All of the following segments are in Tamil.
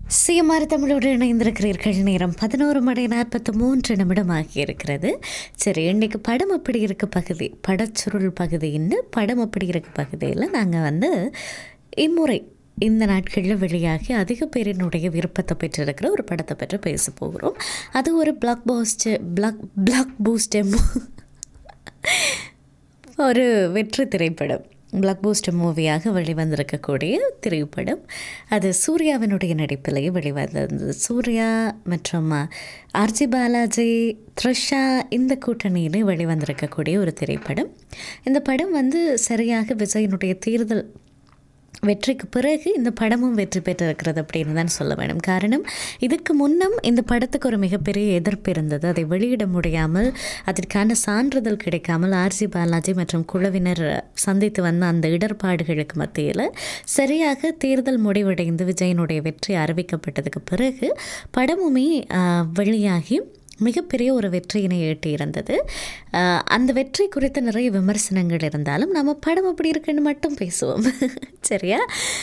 சிஎம்ஆர் தமிழோடு இணைந்திருக்கிறீர்கள் நேரம் பதினோரு மணி நாற்பத்தி மூன்று நிமிடம் ஆகியிருக்கிறது சரி இன்னைக்கு படம் அப்படி இருக்க பகுதி படச்சுருள் பகுதின்னு படம் அப்படி இருக்க பகுதியில் நாங்கள் வந்து இம்முறை இந்த நாட்களில் வெளியாகி அதிக பேரினுடைய விருப்பத்தை பெற்றிருக்கிற ஒரு படத்தை பற்றி பேச போகிறோம் அது ஒரு blockbuster block blockbuster ஒரு வெற்றி திரைப்படம் பிளாக் பூஸ்டர் மூவியாக வெளிவந்திருக்கக்கூடிய திரைப்படம் அது சூர்யாவினுடைய நடிப்பிலேயே வெளிவந்திருந்தது சூர்யா மற்றும் ஆர்ஜி பாலாஜி த்ரிஷா இந்த கூட்டணியிலே வெளிவந்திருக்கக்கூடிய ஒரு திரைப்படம் இந்த படம் வந்து சரியாக விஜயனுடைய தேர்தல் வெற்றிக்கு பிறகு இந்த படமும் வெற்றி பெற்றிருக்கிறது அப்படின்னு தான் சொல்ல வேணும் காரணம் இதுக்கு முன்னம் இந்த படத்துக்கு ஒரு மிகப்பெரிய எதிர்ப்பு இருந்தது அதை வெளியிட முடியாமல் அதற்கான சான்றிதழ் கிடைக்காமல் ஆர்ஜி பாலாஜி மற்றும் குழுவினர் சந்தித்து வந்த அந்த இடர்பாடுகளுக்கு மத்தியில் சரியாக தேர்தல் முடிவடைந்து விஜயனுடைய வெற்றி அறிவிக்கப்பட்டதுக்கு பிறகு படமுமே ஆஹ், வெளியாகி மிகப்பெரிய ஒரு வெற்றியினை ஈட்டியிருந்தது ஆஹ் அந்த வெற்றி குறித்த நிறைய விமர்சனங்கள் இருந்தாலும் நம்ம படம் அப்படி இருக்குன்னு மட்டும் பேசுவோம் சரியா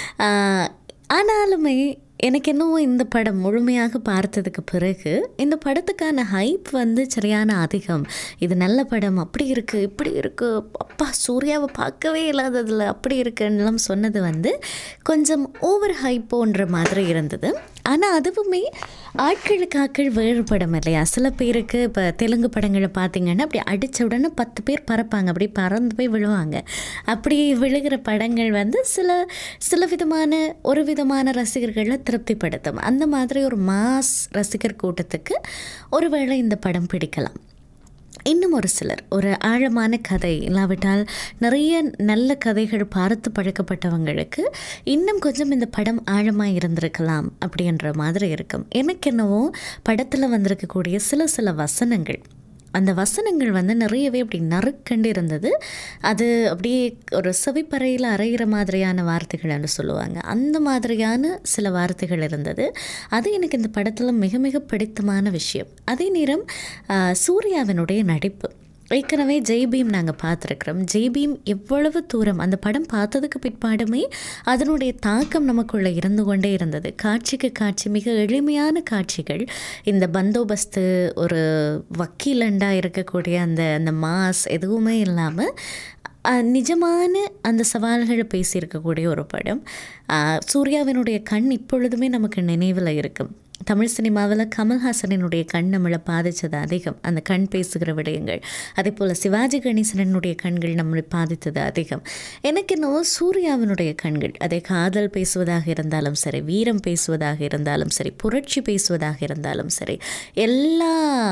ஆஹ் ஆனாலுமே எனக்கு என்னவோ இந்த படம் முழுமையாக பார்த்ததுக்கு பிறகு இந்த படத்துக்கான ஹைப் வந்து சரியான அதிகம் இது நல்ல படம் அப்படி இருக்குது இப்படி இருக்குது அப்பா சூர்யாவை பார்க்கவே இல்லாததில் அப்படி இருக்குன்னெல்லாம் சொன்னது வந்து கொஞ்சம் ஓவர் ஹைப்போன்ற மாதிரி இருந்தது ஆனால் அதுவுமே ஆட்களுக்கு ஆட்கள் வேறுபடும் இல்லையா சில பேருக்கு இப்போ தெலுங்கு படங்களை பார்த்தீங்கன்னா அப்படி அடித்த உடனே பத்து பேர் பறப்பாங்க அப்படி பறந்து போய் விழுவாங்க அப்படி விழுகிற படங்கள் வந்து சில சில விதமான ஒரு விதமான ரசிகர்களை திருப்திப்படுத்தும் அந்த மாதிரி ஒரு மாஸ் ரசிகர் கூட்டத்துக்கு ஒருவேளை இந்த படம் பிடிக்கலாம் இன்னும் ஒரு சிலர் ஒரு ஆழமான கதை இல்லாவிட்டால் நிறைய நல்ல கதைகள் பார்த்து பழக்கப்பட்டவங்களுக்கு இன்னும் கொஞ்சம் இந்த படம் ஆழமாக இருந்திருக்கலாம் அப்படின்ற மாதிரி இருக்கும் எனக்கு என்னவோ படத்தில் வந்திருக்கக்கூடிய சில சில வசனங்கள் அந்த வசனங்கள் வந்து நிறையவே அப்படி நறுக்கண்டு இருந்தது அது அப்படியே ஒரு செவிப்பறையில் அரைகிற மாதிரியான வார்த்தைகள்னு சொல்லுவாங்க அந்த மாதிரியான சில வார்த்தைகள் இருந்தது அது எனக்கு இந்த படத்தில் மிக மிக பிடித்தமான விஷயம் அதே நேரம் ஆஹ், சூர்யாவினுடைய நடிப்பு ஏற்கனவே ஜெய்பீம் நாங்கள் பார்த்துருக்குறோம் ஜெய்பீம் எவ்வளவு தூரம் அந்த படம் பார்த்ததுக்கு பிற்பாடுமே அதனுடைய தாக்கம் நமக்குள்ளே இருந்து கொண்டே இருந்தது காட்சிக்கு காட்சி மிக எளிமையான காட்சிகள் இந்த பந்தோபஸ்து ஒரு வக்கீலண்டா இருக்கக்கூடிய அந்த அந்த மாஸ் எதுவுமே இல்லாமல் அஹ், நிஜமான அந்த சவால்களை பேசியிருக்கக்கூடிய ஒரு படம் அஹ், சூர்யாவினுடைய கண் இப்பொழுதுமே நமக்கு நினைவில் இருக்கும் தமிழ் சினிமாவில் கமல்ஹாசனினுடைய கண் நம்மளை பாதித்தது அதிகம் அந்த கண் பேசுகிற விடயங்கள் அதே போல் சிவாஜி கணேசனனுடைய கண்கள் நம்மளை பாதித்தது அதிகம் எனக்கு என்னவோ சூர்யாவினுடைய கண்கள் அதே காதல் பேசுவதாக இருந்தாலும் சரி வீரம் பேசுவதாக இருந்தாலும் சரி புரட்சி பேசுவதாக இருந்தாலும் சரி எல்லா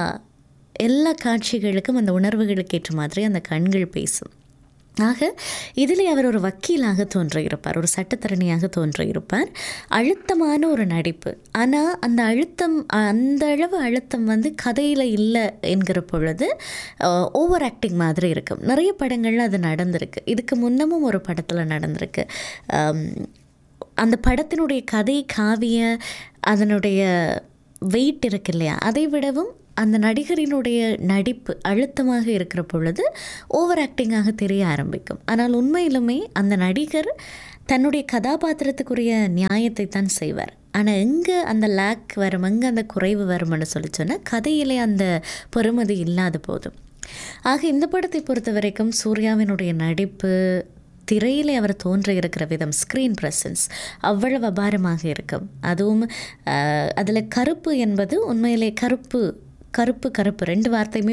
எல்லா காட்சிகளுக்கும் அந்த உணர்வுகளுக்கு ஏற்ற மாதிரி அந்த கண்கள் பேசும் ஆக இதில் அவர் ஒரு வக்கீலாக தோன்றியிருப்பார் ஒரு சட்டத்தரணியாக தோன்றியிருப்பார் அழுத்தமான ஒரு நடிப்பு ஆனால் அந்த அழுத்தம் அந்த அளவு அழுத்தம் வந்து கதையில் இல்லை என்கிற பொழுது ஓவர் ஆக்டிங் மாதிரி இருக்கும் நிறைய படங்களில் அது நடந்திருக்கு இதுக்கு முன்னமும் ஒரு படத்தில் நடந்திருக்கு ஆம், அந்த படத்தினுடைய கதை காவிய அதனுடைய வெயிட் இருக்கு இல்லையா அதை விடவும் அந்த நடிகரினுடைய நடிப்பு அழுத்தமாக இருக்கிற பொழுது ஓவர் ஆக்டிங்காக தெரிய ஆரம்பிக்கும் ஆனால் உண்மையிலுமே அந்த நடிகர் தன்னுடைய கதாபாத்திரத்துக்குரிய நியாயத்தை தான் செய்வார் ஆனால் எங்கே அந்த லேக் வரும் எங்கே அந்த குறைவு வரும்னு சொல்லி சொன்னால் கதையிலே அந்த பெருமதி இல்லாத போதும் ஆக இந்த படத்தை பொறுத்த வரைக்கும் சூர்யாவினுடைய நடிப்பு திரையிலே அவர் தோன்ற இருக்கிற விதம் ஸ்க்ரீன் ப்ரெசன்ஸ் அவ்வளவு அபாரமாக இருக்கும் அதுவும் அதில் கருப்பு என்பது உண்மையிலே கருப்பு கருப்பு கருப்பு ரெண்டு வார்த்தையுமே